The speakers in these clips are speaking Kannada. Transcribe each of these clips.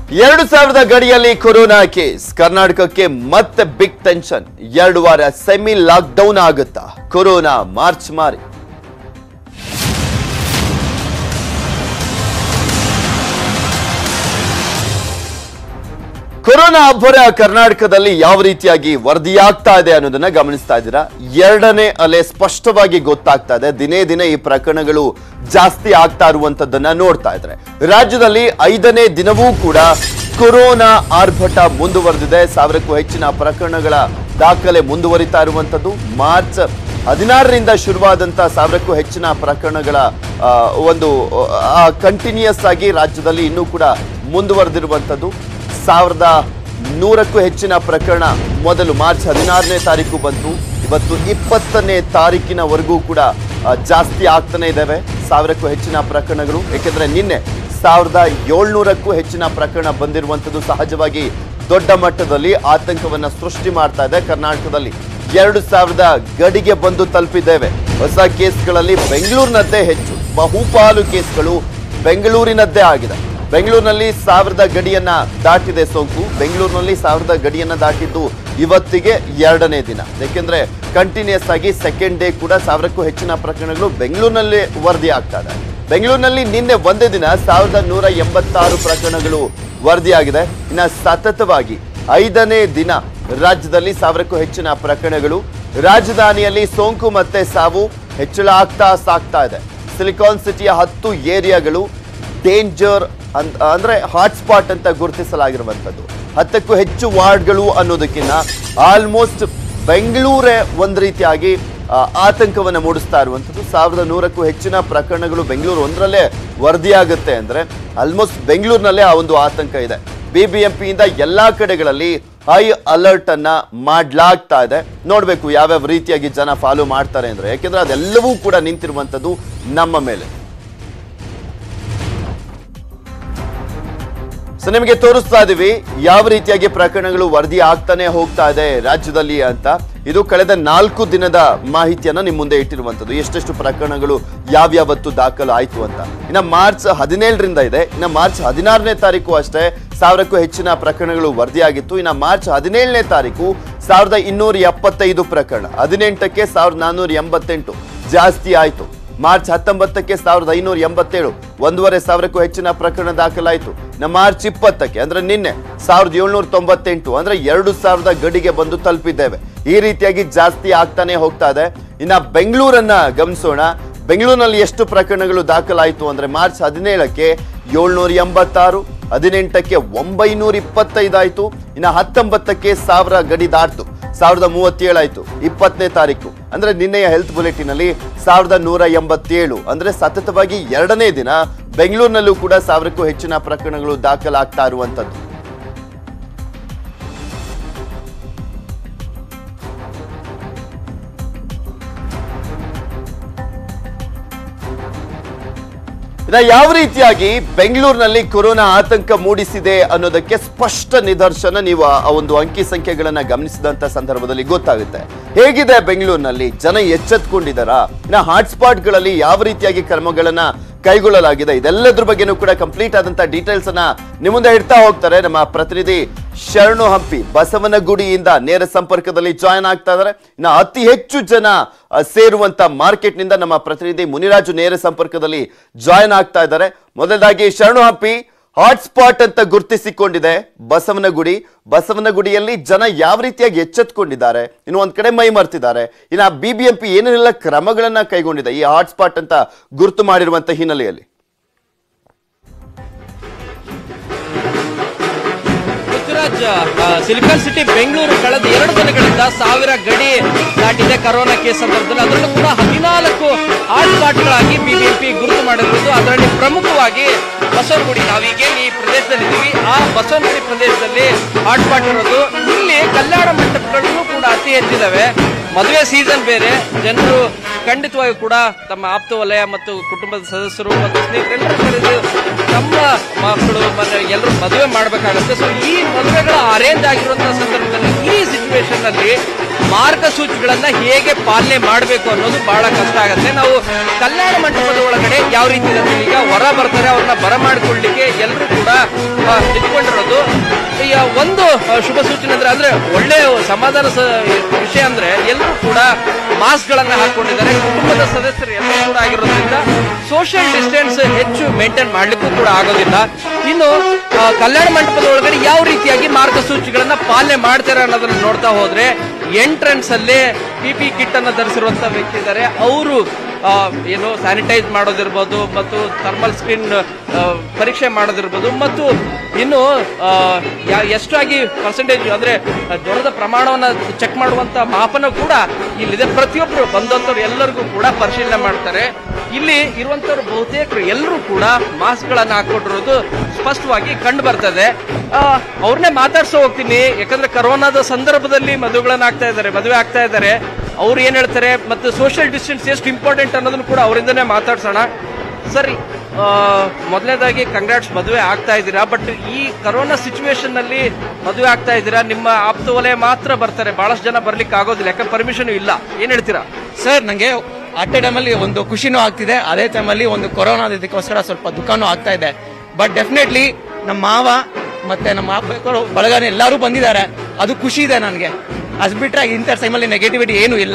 ಎರಡು ಸಾವಿರದ ಗಡಿಯಲ್ಲಿ ಕೊರೋನಾ ಕೇಸ್ ಕರ್ನಾಟಕಕ್ಕೆ ಮತ್ತೆ ಬಿಗ್ ಟೆನ್ಷನ್ ಎರಡು ವಾರ ಸೆಮಿ ಲಾಕ್ಡೌನ್ ಆಗುತ್ತಾ ಕೊರೋನಾ ಮಾರ್ಚ್ ಮಾರಿ ಕೊರೋನಾ ಅಬ್ಬರ ಕರ್ನಾಟಕದಲ್ಲಿ ಯಾವ ರೀತಿಯಾಗಿ ವರದಿಯಾಗ್ತಾ ಇದೆ ಅನ್ನೋದನ್ನ ಗಮನಿಸ್ತಾ ಇದ್ದೀರಾ ಎರಡನೇ ಅಲೆ ಸ್ಪಷ್ಟವಾಗಿ ಗೊತ್ತಾಗ್ತಾ ಇದೆ ದಿನೇ ದಿನೇ ಈ ಪ್ರಕರಣಗಳು ಜಾಸ್ತಿ ಆಗ್ತಾ ಇರುವಂತದ್ದನ್ನ ನೋಡ್ತಾ ಇದ್ರೆ ರಾಜ್ಯದಲ್ಲಿ ಐದನೇ ದಿನವೂ ಕೂಡ ಕೊರೋನಾ ಆರ್ಭಟ ಮುಂದುವರೆದಿದೆ ಸಾವಿರಕ್ಕೂ ಹೆಚ್ಚಿನ ಪ್ರಕರಣಗಳ ದಾಖಲೆ ಮುಂದುವರಿತಾ ಇರುವಂತದ್ದು ಮಾರ್ಚ್ ಹದಿನಾರರಿಂದ ಶುರುವಾದಂತ ಸಾವಿರಕ್ಕೂ ಹೆಚ್ಚಿನ ಪ್ರಕರಣಗಳ ಆ, ಒಂದು ಕಂಟಿನ್ಯೂಸ್ ಆಗಿ ರಾಜ್ಯದಲ್ಲಿ ಇನ್ನೂ ಕೂಡ ಮುಂದುವರೆದಿರುವಂತದ್ದು ಸಾವಿರದ ನೂರಕ್ಕೂ ಹೆಚ್ಚಿನ ಪ್ರಕರಣ ಮೊದಲು ಮಾರ್ಚ್ ಹದಿನಾರನೇ ತಾರೀಕು ಬಂತು ಇವತ್ತು ಇಪ್ಪತ್ತನೇ ತಾರೀಕಿನವರೆಗೂ ಕೂಡ ಆ, ಜಾಸ್ತಿ ಆಗ್ತಾನೆ ಇದ್ದಾವೆ ಸಾವಿರಕ್ಕೂ ಹೆಚ್ಚಿನ ಪ್ರಕರಣಗಳು ಏಕೆಂದ್ರೆ ನಿನ್ನೆ ಸಾವಿರದ ಏಳ್ನೂರಕ್ಕೂ ಹೆಚ್ಚಿನ ಪ್ರಕರಣ ಬಂದಿರುವಂಥದ್ದು ಸಹಜವಾಗಿ ದೊಡ್ಡ ಮಟ್ಟದಲ್ಲಿ ಆತಂಕವನ್ನ ಸೃಷ್ಟಿ ಮಾಡ್ತಾ ಇದೆ ಕರ್ನಾಟಕದಲ್ಲಿ ಎರಡು ಸಾವಿರದ ಗಡಿಗೆ ಬಂದು ತಲುಪಿದ್ದೇವೆ ಹೊಸ ಕೇಸ್ಗಳಲ್ಲಿ ಬೆಂಗಳೂರಿನದ್ದೇ ಹೆಚ್ಚು ಬಹುಪಾಲು ಕೇಸ್ಗಳು ಬೆಂಗಳೂರಿನದ್ದೇ ಆಗಿದೆ ಬೆಂಗಳೂರಿನಲ್ಲಿ ಸಾವಿರದ ಗಡಿಯನ್ನ ದಾಟಿದೆ ಸೋಂಕು ಬೆಂಗಳೂರಿನಲ್ಲಿ ಸಾವಿರದ ಗಡಿಯನ್ನ ದಾಟಿದ್ದು ಇವತ್ತಿಗೆ ಎರಡನೇ ದಿನ ಯಾಕೆಂದ್ರೆ ಕಂಟಿನ್ಯೂಸ್ ಆಗಿ ಸೆಕೆಂಡ್ ಡೇ ಕೂಡ ಸಾವಿರಕ್ಕೂ ಹೆಚ್ಚಿನ ಪ್ರಕರಣಗಳು ಬೆಂಗಳೂರಿನಲ್ಲಿ ವರದಿ ಆಗ್ತಾ ಇದೆ ಬೆಂಗಳೂರಿನಲ್ಲಿ ನಿನ್ನೆ ಒಂದೇ ದಿನ ಸಾವಿರದ ನೂರ ಎಂಬತ್ತಾರು ಪ್ರಕರಣಗಳು ವರದಿಯಾಗಿದೆ ಇನ್ನ ಸತತವಾಗಿ ಐದನೇ ದಿನ ರಾಜ್ಯದಲ್ಲಿ ಸಾವಿರಕ್ಕೂ ಹೆಚ್ಚಿನ ಪ್ರಕರಣಗಳು ರಾಜಧಾನಿಯಲ್ಲಿ ಸೋಂಕು ಮತ್ತೆ ಸಾವು ಹೆಚ್ಚಳ ಆಗ್ತಾ ಸಾಗ್ತಾ ಇದೆ ಸಿಲಿಕಾನ್ ಸಿಟಿಯ ಹತ್ತು ಏರಿಯಾಗಳು ಡೇಂಜರ್ ಅಂದ್ರೆ ಹಾಟ್ಸ್ಪಾಟ್ ಅಂತ ಗುರುತಿಸಲಾಗಿರುವಂಥದ್ದು ಹತ್ತಕ್ಕೂ ಹೆಚ್ಚು ವಾರ್ಡ್ಗಳು ಅನ್ನೋದಕ್ಕಿಂತ ಆಲ್ಮೋಸ್ಟ್ ಬೆಂಗಳೂರೇ ಒಂದು ರೀತಿಯಾಗಿ ಆ, ಆತಂಕವನ್ನ ಮೂಡಿಸ್ತಾ ಇರುವಂಥದ್ದು ಸಾವಿರದ ನೂರಕ್ಕೂ ಹೆಚ್ಚಿನ ಪ್ರಕರಣಗಳು ಬೆಂಗಳೂರು ಒಂದರಲ್ಲೇ ವರದಿಯಾಗುತ್ತೆ ಅಂದ್ರೆ ಆಲ್ಮೋಸ್ಟ್ ಬೆಂಗಳೂರಿನಲ್ಲೇ ಆ ಒಂದು ಆತಂಕ ಇದೆ ಬಿಬಿಎಂಪಿಯಿಂದ ಎಲ್ಲಾ ಕಡೆಗಳಲ್ಲಿ ಹೈ ಅಲರ್ಟ್ ಅನ್ನ ಮಾಡ್ಲಾಗ್ತಾ ಇದೆ ನೋಡ್ಬೇಕು ಯಾವ್ಯಾವ ರೀತಿಯಾಗಿ ಜನ ಫಾಲೋ ಮಾಡ್ತಾರೆ ಅಂದ್ರೆ ಯಾಕೆಂದ್ರೆ ಅದೆಲ್ಲವೂ ಕೂಡ ನಿಂತಿರುವಂಥದ್ದು ನಮ್ಮ ಮೇಲೆ ಸೊ ನಿಮಗೆ ತೋರಿಸ್ತಾ ಇದೀವಿ ಯಾವ ರೀತಿಯಾಗಿ ಪ್ರಕರಣಗಳು ವರದಿ ಆಗ್ತಾನೆ ಹೋಗ್ತಾ ಇದೆ ರಾಜ್ಯದಲ್ಲಿ ಅಂತ ಇದು ಕಳೆದ ನಾಲ್ಕು ದಿನದ ಮಾಹಿತಿಯನ್ನ ನಿಮ್ ಮುಂದೆ ಇಟ್ಟಿರುವಂತದ್ದು ಎಷ್ಟೆಷ್ಟು ಪ್ರಕರಣಗಳು ಯಾವ್ಯಾವತ್ತು ದಾಖಲು ಆಯ್ತು ಅಂತ ಇನ್ನ ಮಾರ್ಚ್ ಹದಿನೇಳರಿಂದ ಇದೆ ಇನ್ನ ಮಾರ್ಚ್ ಹದಿನಾರನೇ ತಾರೀಕು ಅಷ್ಟೇ ಸಾವಿರಕ್ಕೂ ಹೆಚ್ಚಿನ ಪ್ರಕರಣಗಳು ವರದಿಯಾಗಿತ್ತು ಇನ್ನ ಮಾರ್ಚ್ ಹದಿನೇಳನೇ ತಾರೀಕು ಸಾವಿರದ ಇನ್ನೂರ ಎಪ್ಪತ್ತೈದು ಪ್ರಕರಣ ಹದಿನೆಂಟಕ್ಕೆ ಸಾವಿರದ ನಾನ್ನೂರ ಎಂಬತ್ತೆಂಟು ಜಾಸ್ತಿ ಆಯ್ತು ಮಾರ್ಚ್ ಹತ್ತೊಂಬತ್ತಕ್ಕೆ ಸಾವಿರದ ಐನೂರ ಎಂಬತ್ತೇಳು ಒಂದೂವರೆ ಸಾವಿರಕ್ಕೂ ಹೆಚ್ಚಿನ ಪ್ರಕರಣ ದಾಖಲಾಯಿತು ಇನ್ನು ಮಾರ್ಚ್ ಇಪ್ಪತ್ತಕ್ಕೆ ಅಂದ್ರೆ ನಿನ್ನೆ ಸಾವಿರದ ಏಳ್ನೂರ ತೊಂಬತ್ತೆಂಟು ಅಂದ್ರೆ ಎರಡು ಸಾವಿರದ ಗಡಿಗೆ ಬಂದು ತಲುಪಿದ್ದೇವೆ ಈ ರೀತಿಯಾಗಿ ಜಾಸ್ತಿ ಆಗ್ತಾನೆ ಹೋಗ್ತಾ ಇದೆ ಇನ್ನ ಬೆಂಗಳೂರನ್ನ ಗಮನಿಸೋಣ ಬೆಂಗಳೂರಿನಲ್ಲಿ ಎಷ್ಟು ಪ್ರಕರಣಗಳು ದಾಖಲಾಯಿತು ಅಂದ್ರೆ ಮಾರ್ಚ್ ಹದಿನೇಳಕ್ಕೆ ಏಳ್ನೂರ ಎಂಬತ್ತಾರು ಹದಿನೆಂಟಕ್ಕೆ ಒಂಬೈನೂರ ಇಪ್ಪತ್ತೈದಾಯ್ತು ಇನ್ನ ಹತ್ತೊಂಬತ್ತಕ್ಕೆ ಸಾವಿರ ಗಡಿ ದಾಟ್ತು ಸಾವಿರದ ಮೂವತ್ತೇಳಾಯ್ತು ಇಪ್ಪತ್ತನೇ ತಾರೀಕು ಅಂದ್ರೆ ನಿನ್ನೆಯ ಹೆಲ್ತ್ ಬುಲೆಟಿನ್ ಅಲ್ಲಿ ಸಾವಿರದ ನೂರ ಎಂಬತ್ತೇಳು ಅಂದ್ರೆ ಸತತವಾಗಿ ಎರಡನೇ ದಿನ ಬೆಂಗಳೂರಿನಲ್ಲೂ ಕೂಡ ಸಾವಿರಕ್ಕೂ ಹೆಚ್ಚಿನ ಪ್ರಕರಣಗಳು ದಾಖಲಾಗ್ತಾ ಇರುವಂತದ್ದು ಇನ್ನ ಯಾವ ರೀತಿಯಾಗಿ ಬೆಂಗಳೂರಿನಲ್ಲಿ ಕೊರೋನಾ ಆತಂಕ ಮೂಡಿಸಿದೆ ಅನ್ನೋದಕ್ಕೆ ಸ್ಪಷ್ಟ ನಿದರ್ಶನ ನೀವು ಆ ಆ ಒಂದು ಅಂಕಿ ಸಂಖ್ಯೆಗಳನ್ನ ಗಮನಿಸಿದಂತ ಸಂದರ್ಭದಲ್ಲಿ ಗೊತ್ತಾಗುತ್ತೆ ಹೇಗಿದೆ ಬೆಂಗಳೂರಿನಲ್ಲಿ ಜನ ಎಚ್ಚೆತ್ಕೊಂಡಿದ್ದಾರಾ ಇನ್ನ ಹಾಟ್ಸ್ಪಾಟ್ಗಳಲ್ಲಿ ಯಾವ ರೀತಿಯಾಗಿ ಕ್ರಮಗಳನ್ನ ಕೈಗೊಳ್ಳಲಾಗಿದೆ ಇದೆಲ್ಲದ್ರ ಬಗ್ಗೆನೂ ಕೂಡ ಕಂಪ್ಲೀಟ್ ಆದಂತ ಡೀಟೇಲ್ಸ್ ಅನ್ನ ನಿಮ್ಮ ಮುಂದೆ ಇಡ್ತಾ ಹೋಗ್ತಾರೆ ನಮ್ಮ ಪ್ರತಿನಿಧಿ ಶರಣು ಹಂಪಿ ಬಸವನಗುಡಿಯಿಂದ ನೇರ ಸಂಪರ್ಕದಲ್ಲಿ ಜಾಯ್ನ್ ಆಗ್ತಾ ಇದ್ದಾರೆ ಇನ್ನು ಅತಿ ಹೆಚ್ಚು ಜನ ಅ, ಸೇರುವಂತ ಮಾರ್ಕೆಟ್ ನಿಂದ ನಮ್ಮ ಪ್ರತಿನಿಧಿ ಮುನಿರಾಜು ನೇರ ಸಂಪರ್ಕದಲ್ಲಿ ಜಾಯ್ನ್ ಆಗ್ತಾ ಇದ್ದಾರೆ ಮೊದಲದಾಗಿ ಶರಣು ಹಂಪಿ ಹಾಟ್ಸ್ಪಾಟ್ ಅಂತ ಗುರುತಿಸಿಕೊಂಡಿದೆ ಬಸವನಗುಡಿ ಬಸವನಗುಡಿಯಲ್ಲಿ ಜನ ಯಾವ ರೀತಿಯಾಗಿ ಎಚ್ಚೆತ್ಕೊಂಡಿದ್ದಾರೆ ಇನ್ನು ಒಂದ್ ಕಡೆ ಮೈ ಮರ್ತಿದ್ದಾರೆ ಇನ್ನು ಬಿಬಿಎಂಪಿ ಏನೇನೆಲ್ಲ ಕ್ರಮಗಳನ್ನ ಕೈಗೊಂಡಿದೆ ಈ ಹಾಟ್ಸ್ಪಾಟ್ ಅಂತ ಗುರುತು ಮಾಡಿರುವಂತ ಹಿನ್ನೆಲೆಯಲ್ಲಿ ಪೃಥ್ವಿರಾಜ್ ಆ, ಸಿಲಿಕಾನ್ ಸಿಟಿ ಬೆಂಗಳೂರು ಕಳೆದ ಎರಡು ದಿನಗಳಿಂದ ಸಾವಿರ ಗಡಿ ದಾಟಿದೆ ಕರೋನಾ ಕೇಸ್ ಸಂದರ್ಭದಲ್ಲಿ ಅದರಲ್ಲೂ ಕೂಡ ಹದಿನಾಲ್ಕು ಹಾಟ್ಸ್ಪಾಟ್ಗಳಾಗಿ ಬಿಬಿಎಂಪಿ ಗುರುತು ಮಾಡಿರುವುದು ಅದರಲ್ಲಿ ಪ್ರಮುಖವಾಗಿ ಬಸವನಗುಡಿ ನಾವೀಗ ಈ ಪ್ರದೇಶದಲ್ಲಿ ಇದ್ದೀವಿ ಆ ಬಸವನಗುಡಿ ಪ್ರದೇಶದಲ್ಲಿ ಹಾಟ್ಸ್ಪಾಟ್ ಇರೋದು ಇಲ್ಲಿ ಕಲ್ಯಾಣ ಮಂಟಪಗಳು ಕೂಡ ಅತಿ ಹೆಚ್ಚಿದಾವೆ ಮದುವೆ ಸೀಸನ್ ಬೇರೆ ಜನರು ಖಂಡಿತವಾಗಿ ಕೂಡ ತಮ್ಮ ಆಪ್ತ ವಲಯ ಮತ್ತು ಕುಟುಂಬದ ಸದಸ್ಯರು ಮತ್ತು ಸ್ನೇಹಿತರೆಲ್ಲರೂ ಕರೆದು ನಮ್ಮ ಮಕ್ಕಳು ಮತ್ತೆ ಎಲ್ಲರೂ ಮದುವೆ ಮಾಡಬೇಕಾಗುತ್ತೆ ಸೊ ಈ ಮದುವೆಗಳ ಅರೇಂಜ್ ಆಗಿರುವಂತಹ ಸಂದರ್ಭದಲ್ಲಿ ಈ ಸಿಚುವೇಶನ್ ಅಲ್ಲಿ ಮಾರ್ಗಸೂಚಿಗಳನ್ನ ಹೇಗೆ ಪಾಲನೆ ಮಾಡಬೇಕು ಅನ್ನೋದು ಬಹಳ ಕಷ್ಟ ಆಗುತ್ತೆ ನಾವು ಕಲ್ಯಾಣ ಮಂಟಪದ ಒಳಗಡೆ ಯಾವ ರೀತಿ ಇದೆ ಅಂದ್ರೆ ಈಗ ಹೊರ ಬರ್ತಾರೆ ಅವ್ರನ್ನ ಬರಮಾಡಿಕೊಳ್ಳಿಕ್ಕೆ ಎಲ್ಲರೂ ಕೂಡ ಆ, ನಿಂತ್ಕೊಂಡಿರೋದು ಆ, ಶುಭ ಸೂಚನೆ ಅಂದ್ರೆ ಅಂದ್ರೆ ಒಳ್ಳೆ ಸಮಾಧಾನ ಸ- ವಿಷಯ ಅಂದ್ರೆ ಎಲ್ಲರೂ ಕೂಡ ಮಾಸ್ಕ್ ಗಳನ್ನ ಹಾಕೊಂಡಿದ್ದಾರೆ ಕುಟುಂಬದ ಸದಸ್ಯರು ಎಲ್ಲರೂ ಕೂಡ ಆಗಿರೋದ್ರಿಂದ ಸೋಷಿಯಲ್ ಡಿಸ್ಟೆನ್ಸ್ ಹೆಚ್ಚು ಮೇಂಟೈನ್ ಮಾಡ್ಲಿಕ್ಕೂ ಕೂಡ ಆಗೋದಿಲ್ಲ ಇನ್ನು ಆ, ಕಲ್ಯಾಣ ಮಂಟಪದ ಒಳಗಡೆ ಯಾವ ರೀತಿಯಾಗಿ ಮಾರ್ಗಸೂಚಿಗಳನ್ನ ಪಾಲನೆ ಮಾಡ್ತಾರೆ ಅನ್ನೋದನ್ನ ನೋಡ್ತಾ ಹೋದ್ರೆ ಎಂಟ್ರೆನ್ಸ್ ಅಲ್ಲೇ ಪಿ ಪಿ ಕಿಟ್ ಅನ್ನ ಧರಿಸಿರುವಂತ ವ್ಯಕ್ತಿ ಇದ್ದಾರೆ ಅವರು ಏನು ಸ್ಯಾನಿಟೈಸ್ ಮಾಡೋದಿರ್ಬೋದು ಮತ್ತು ಥರ್ಮಲ್ ಸ್ಕ್ರೀನ್ ಪರೀಕ್ಷೆ ಮಾಡೋದಿರ್ಬೋದು ಮತ್ತು ಇನ್ನು ಆ, ಯಾ- ಎಷ್ಟಾಗಿ ಪರ್ಸೆಂಟೇಜ್ ಅಂದ್ರೆ ಆ, ಜ್ವರದ ಪ್ರಮಾಣವನ್ನ ಚೆಕ್ ಮಾಡುವಂತ ಮಾಪನ ಕೂಡ ಇಲ್ಲಿದೆ ಪ್ರತಿಯೊಬ್ಬರು ಬಂದಂತವ್ರು ಎಲ್ಲರಿಗೂ ಕೂಡ ಪರಿಶೀಲನೆ ಮಾಡ್ತಾರೆ ಇಲ್ಲಿ ಇರುವಂತವ್ರು ಬಹುತೇಕರು ಎಲ್ಲರೂ ಕೂಡ ಮಾಸ್ಕ್ ಗಳನ್ನ ಹಾಕೊಂಡಿರೋದು ಸ್ಪಷ್ಟವಾಗಿ ಕಂಡು ಬರ್ತದೆ ಆ, ಅವ್ರನ್ನೇ ಮಾತಾಡ್ಸೋ ಹೋಗ್ತೀನಿ ಯಾಕಂದ್ರೆ ಕರೋನಾದ ಸಂದರ್ಭದಲ್ಲಿ ಮದುವೆಗಳನ್ನ ಆಗ್ತಾ ಇದ್ದಾರೆ ಮದುವೆ ಆಗ್ತಾ ಇದ್ದಾರೆ ಅವ್ರು ಏನ್ ಹೇಳ್ತಾರೆ ಮತ್ತು ಸೋಷಿಯಲ್ ಡಿಸ್ಟೆನ್ಸ್ ಎಷ್ಟು ಇಂಪಾರ್ಟೆಂಟ್ ಅನ್ನೋದನ್ನು ಕೂಡ ಅವರಿಂದನೇ ಮಾತಾಡ್ಸೋಣ ಸರಿ ಮೊದಲನೇದಾಗಿ ಕಂಗ್ರಾಟ್ಸ್ ಮದುವೆ ಆಗ್ತಾ ಇದ್ದೀರಾ ಬಟ್ ಈ ಕರೋನಾ ಸಿಚುವೇಶನ್ ನಲ್ಲಿ ಮದುವೆ ಆಗ್ತಾ ಇದ್ದೀರಾ ನಿಮ್ಮ ಆಪ್ತ ವಲಯ ಮಾತ್ರ ಬರ್ತಾರೆ ಬಹಳಷ್ಟು ಜನ ಬರ್ಲಿಕ್ಕೆ ಆಗೋದಿಲ್ಲ ಯಾಕಂದ್ರೆ ಪರ್ಮಿಷನ್ ಇಲ್ಲ ಏನ್ ಹೇಳ್ತೀರಾ ಸರ್ ನನಗೆ ಅಟ್ ಎ ಟೈಮಲ್ಲಿ ಒಂದು ಖುಷಿನೂ ಆಗ್ತಿದೆ ಅದೇ ಟೈಮಲ್ಲಿ ಒಂದು ಕೊರೋನಾ ಇದಕ್ಕೋಸ್ಕರ ಸ್ವಲ್ಪ ದುಃಖನೂ ಆಗ್ತಾ ಇದೆ ಬಟ್ ಡೆಫಿನೆಟ್ಲಿ ನಮ್ಮ ಮಾವ ಮತ್ತೆ ನಮ್ಮ ಮಕ್ಕಳು ಬಳಗನೆ ಎಲ್ಲರೂ ಬಂದಿದ್ದಾರೆ ಅದು ಖುಷಿ ಇದೆ ನನಗೆ ಅದ್ ಬಿಟ್ರೆ ಇಂಥ ಟೈಮಲ್ಲಿ ನೆಗೆಟಿವಿಟಿ ಏನೂ ಇಲ್ಲ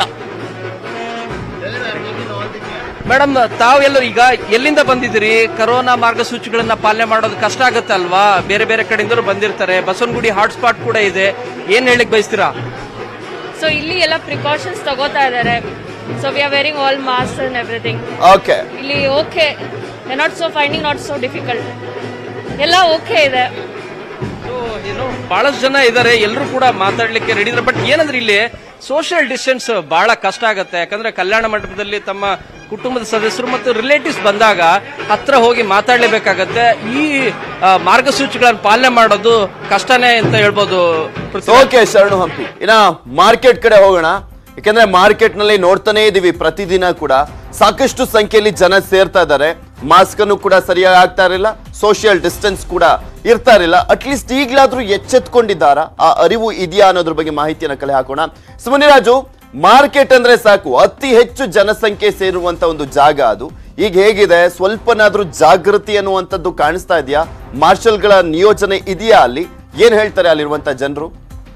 ಮೇಡಮ್ ತಾವೆಲ್ಲರೂ ಈಗ ಎಲ್ಲಿಂದ ಬಂದಿದ್ದೀರಿ ಕರೋನಾ ಮಾರ್ಗಸೂಚಿಗಳನ್ನ ಪಾಲನೆ ಮಾಡೋದು ಕಷ್ಟ ಆಗುತ್ತೆ ಅಲ್ವಾ ಬೇರೆ ಬೇರೆ ಕಡೆಯಿಂದಲೂ ಬಂದಿರ್ತಾರೆ ಬಸವನಗುಡಿ ಹಾಟ್ಸ್ಪಾಟ್ ಕೂಡ ಇದೆ ಏನ್ ಹೇಳಿಕ್ ಬಯಸ್ತೀರಾ ಸೊ ಇಲ್ಲಿ ಎಲ್ಲ ಪ್ರಿಕಾಷನ್ಸ್ ತಗೋತಾ ಇದ್ದಾರೆ so we are wearing all mask and everything okay ಇಲ್ಲಿ okay not so finding not so difficult ಎಲ್ಲ ಓಕೆ ಇದೆ So, ಏನು ಬಹಳಷ್ಟು ಜನ ಇದ್ದಾರೆ ಎಲ್ಲರೂ ಕೂಡ ಮಾತಾಡ್ಲಿಕ್ಕೆ ರೆಡಿ ಇದ್ದಾರೆ ಬಟ್ ಏನಂದ್ರೆ ಇಲ್ಲಿ ಸೋಷಿಯಲ್ ಡಿಸ್ಟೆನ್ಸ್ ಬಹಳ ಕಷ್ಟ ಆಗುತ್ತೆ ಯಾಕಂದ್ರೆ ಕಲ್ಯಾಣ ಮಂಟಪದಲ್ಲಿ ತಮ್ಮ ಕುಟುಂಬದ ಸದಸ್ಯರು ಮತ್ತು ರಿಲೇಟಿವ್ಸ್ ಬಂದಾಗ ಹತ್ರ ಹೋಗಿ ಮಾತಾಡ್ಲೇಬೇಕಾಗತ್ತೆ ಈ ಆ, ಮಾರ್ಗಸೂಚಿಗಳನ್ನ ಪಾಲನೆ ಮಾಡೋದು ಕಷ್ಟನೇ ಅಂತ ಹೇಳ್ಬೋದು ಪೃಥ್ವಿ. ಓಕೆ ಶರಣು ಹಂಪಿ ಇನ್ನ ಮಾರ್ಕೆಟ್ ಕಡೆ ಹೋಗೋಣ ಯಾಕಂದ್ರೆ ಮಾರ್ಕೆಟ್ ನಲ್ಲಿ ನೋಡ್ತಾನೆ ಇದೀವಿ ಪ್ರತಿದಿನ ಕೂಡ ಸಾಕಷ್ಟು ಸಂಖ್ಯೆಯಲ್ಲಿ ಜನ ಸೇರ್ತಾ ಇದ್ದಾರೆ ಮಾಸ್ಕ್ ಅನ್ನು ಕೂಡ ಸರಿಯಾಗಿ ಆಗ್ತಾ ಇರಲಿಲ್ಲ ಸೋಷಿಯಲ್ ಡಿಸ್ಟೆನ್ಸ್ ಕೂಡ ಇರ್ತಾ ಇರಲಿಲ್ಲ ಅಟ್ಲೀಸ್ಟ್ ಈಗಲಾದ್ರೂ ಎಚ್ಚೆತ್ಕೊಂಡಿದ್ದಾರ ಆ ಅರಿವು ಇದೆಯಾ ಅನ್ನೋದ್ರ ಬಗ್ಗೆ ಮಾಹಿತಿಯನ್ನು ಕಲೆ ಹಾಕೋಣ ಸುಮನಿರಾಜು ಮಾರ್ಕೆಟ್ ಅಂದ್ರೆ ಸಾಕು ಅತಿ ಹೆಚ್ಚು ಜನಸಂಖ್ಯೆ ಸೇರುವಂತ ಒಂದು ಜಾಗ ಅದು ಈಗ ಹೇಗಿದೆ ಸ್ವಲ್ಪನಾದ್ರೂ ಜಾಗೃತಿ ಅನ್ನುವಂಥದ್ದು ಕಾಣಿಸ್ತಾ ಇದೆಯಾ ಮಾರ್ಷಲ್ಗಳ ನಿಯೋಜನೆ ಇದೆಯಾ ಅಲ್ಲಿ ಏನ್ ಹೇಳ್ತಾರೆ ಅಲ್ಲಿರುವಂತ ಜನರು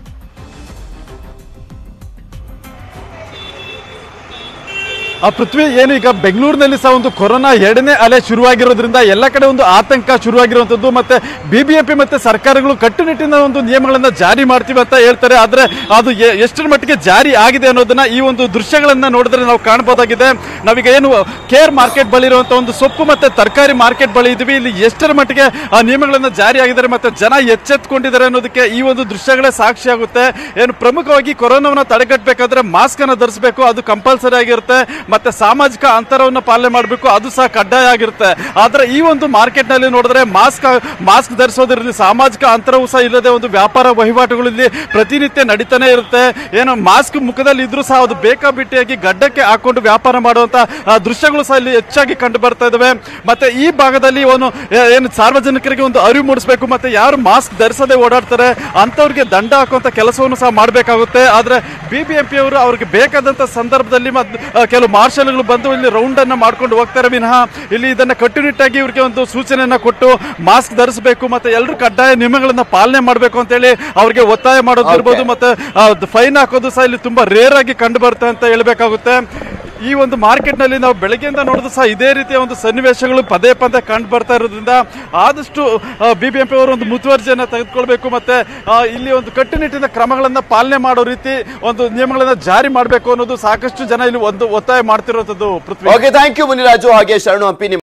ಆ ಪೃಥ್ವಿ ಏನು ಈಗ ಬೆಂಗಳೂರಿನಲ್ಲಿ ಸಹ ಒಂದು ಕೊರೋನಾ ಎರಡನೇ ಅಲೆ ಶುರುವಾಗಿರೋದ್ರಿಂದ ಎಲ್ಲ ಕಡೆ ಒಂದು ಆತಂಕ ಶುರುವಾಗಿರುವಂಥದ್ದು ಮತ್ತೆ ಬಿಬಿಎಂಪಿ ಮತ್ತೆ ಸರ್ಕಾರಗಳು ಕಟ್ಟುನಿಟ್ಟಿನ ಒಂದು ನಿಯಮಗಳನ್ನ ಜಾರಿ ಮಾಡ್ತೀವಿ ಅಂತ ಹೇಳ್ತಾರೆ ಆದ್ರೆ ಅದು ಎ- ಎಷ್ಟರ ಮಟ್ಟಿಗೆ ಜಾರಿ ಆಗಿದೆ ಅನ್ನೋದನ್ನ ಈ ಒಂದು ದೃಶ್ಯಗಳನ್ನ ನೋಡಿದ್ರೆ ನಾವು ಕಾಣಬಹುದಾಗಿದೆ ನಾವೀಗ ಏನು ಕೇರ್ ಮಾರ್ಕೆಟ್ ಬಳಿ ಇರುವಂತ ಒಂದು ಸೊಪ್ಪು ಮತ್ತೆ ತರಕಾರಿ ಮಾರ್ಕೆಟ್ ಬಳಿ ಇದೀವಿ ಇಲ್ಲಿ ಎಷ್ಟರ ಮಟ್ಟಿಗೆ ಆ ನಿಯಮಗಳನ್ನ ಜಾರಿ ಆಗಿದ್ದಾರೆ ಮತ್ತೆ ಜನ ಎಚ್ಚೆತ್ಕೊಂಡಿದ್ದಾರೆ ಅನ್ನೋದಕ್ಕೆ ಈ ಒಂದು ದೃಶ್ಯಗಳೇ ಸಾಕ್ಷಿಯಾಗುತ್ತೆ ಏನು ಪ್ರಮುಖವಾಗಿ ಕೊರೋನಾವನ್ನ ತಡೆಗಟ್ಟಬೇಕಾದ್ರೆ ಮಾಸ್ಕ್ ಅನ್ನ ಧರಿಸಬೇಕು ಅದು ಕಂಪಲ್ಸರಿ ಆಗಿರುತ್ತೆ ಮತ್ತೆ ಸಾಮಾಜಿಕ ಅಂತರವನ್ನ ಪಾಲನೆ ಮಾಡಬೇಕು ಅದು ಸಹ ಕಡ್ಡಾಯ ಆಗಿರುತ್ತೆ ಆದ್ರೆ ಈ ಒಂದು ಮಾರ್ಕೆಟ್ ನಲ್ಲಿ ನೋಡಿದ್ರೆ ಮಾಸ್ಕ್ ಮಾಸ್ಕ್ ಧರಿಸೋದ್ರಲ್ಲಿ ಸಾಮಾಜಿಕ ಅಂತರವೂ ಸಹ ಇಲ್ಲದೆ ಒಂದು ವ್ಯಾಪಾರ ವಹಿವಾಟುಗಳು ಇಲ್ಲಿ ಪ್ರತಿನಿತ್ಯ ನಡೀತಾನೆ ಇರುತ್ತೆ ಏನು ಮಾಸ್ಕ್ ಮುಖದಲ್ಲಿ ಇದ್ರೂ ಸಹ ಅದು ಬೇಕಾಬಿಟ್ಟಿಯಾಗಿ ಗಡ್ಡಕ್ಕೆ ಹಾಕೊಂಡು ವ್ಯಾಪಾರ ಮಾಡುವಂತ ಆ, ದೃಶ್ಯಗಳು ಸಹ ಇಲ್ಲಿ ಹೆಚ್ಚಾಗಿ ಕಂಡು ಬರ್ತಾ ಇದಾವೆ ಮತ್ತೆ ಈ ಭಾಗದಲ್ಲಿ ಒಂದು ಏ- ಏನು ಸಾರ್ವಜನಿಕರಿಗೆ ಒಂದು ಅರಿವು ಮೂಡಿಸಬೇಕು ಮತ್ತೆ ಯಾರು ಮಾಸ್ಕ್ ಧರಿಸದೆ ಓಡಾಡ್ತಾರೆ ಅಂತವ್ರಿಗೆ ದಂಡ ಹಾಕುವಂತ ಕೆಲಸವನ್ನು ಸಹ ಮಾಡಬೇಕಾಗುತ್ತೆ ಆದ್ರೆ ಬಿಬಿಎಂಪಿ ಅವರು ಅವ್ರಿಗೆ ಬೇಕಾದಂತ ಸಂದರ್ಭದಲ್ಲಿ ಮತ್ತು ಆ, ಕೆಲವು ಮಾರ್ಷಲ್ಗಳು ಬಂದು ಇಲ್ಲಿ ರೌಂಡ್ ಅನ್ನ ಮಾಡ್ಕೊಂಡು ಹೋಗ್ತಾರೆ ವಿನಃ ಇಲ್ಲಿ ಇದನ್ನ ಕಟ್ಟುನಿಟ್ಟಾಗಿ ಇವ್ರಿಗೆ ಒಂದು ಸೂಚನೆಯನ್ನ ಕೊಟ್ಟು ಮಾಸ್ಕ್ ಧರಿಸಬೇಕು ಮತ್ತೆ ಎಲ್ಲರೂ ಕಡ್ಡಾಯ ನಿಯಮಗಳನ್ನ ಪಾಲನೆ ಮಾಡಬೇಕು ಅಂತ ಹೇಳಿ ಅವ್ರಿಗೆ ಒತ್ತಾಯ ಮಾಡೋದಿರ್ಬೋದು Okay. ಮತ್ತೆ ಫೈನ್ ಹಾಕೋದು ಸಹ ಇಲ್ಲಿ ತುಂಬಾ ರೇರ್ ಆಗಿ ಕಂಡು ಬರುತ್ತೆ ಅಂತ ಹೇಳ್ಬೇಕಾಗುತ್ತೆ ಈ ಒಂದು ಮಾರ್ಕೆಟ್ ನಲ್ಲಿ ನಾವು ಬೆಳಗ್ಗೆಯಿಂದ ನೋಡಿದ್ರು ಸಹ ಇದೇ ರೀತಿಯ ಒಂದು ಸನ್ನಿವೇಶಗಳು ಪದೇ ಪದೇ ಕಂಡು ಬರ್ತಾ ಇರೋದ್ರಿಂದ ಆದಷ್ಟು ಬಿಬಿಎಂಪಿ ಅವರು ಒಂದು ಮುತುವರ್ಜಿಯನ್ನ ತೆಗೆದುಕೊಳ್ಬೇಕು ಮತ್ತೆ ಆ, ಇಲ್ಲಿ ಒಂದು ಕಟ್ಟುನಿಟ್ಟಿನ ಕ್ರಮಗಳನ್ನ ಪಾಲನೆ ಮಾಡೋ ರೀತಿ ಒಂದು ನಿಯಮಗಳನ್ನ ಜಾರಿ ಮಾಡಬೇಕು ಅನ್ನೋದು ಸಾಕಷ್ಟು ಜನ ಇಲ್ಲಿ ಒಂದು ಒತ್ತಾಯ ಮಾಡ್ತಿರೋದು Prithvi okay thank you Muniraju ಹಾಗೆ ಶರಣು ಹಂಪಿ ನಿಮ್ಮ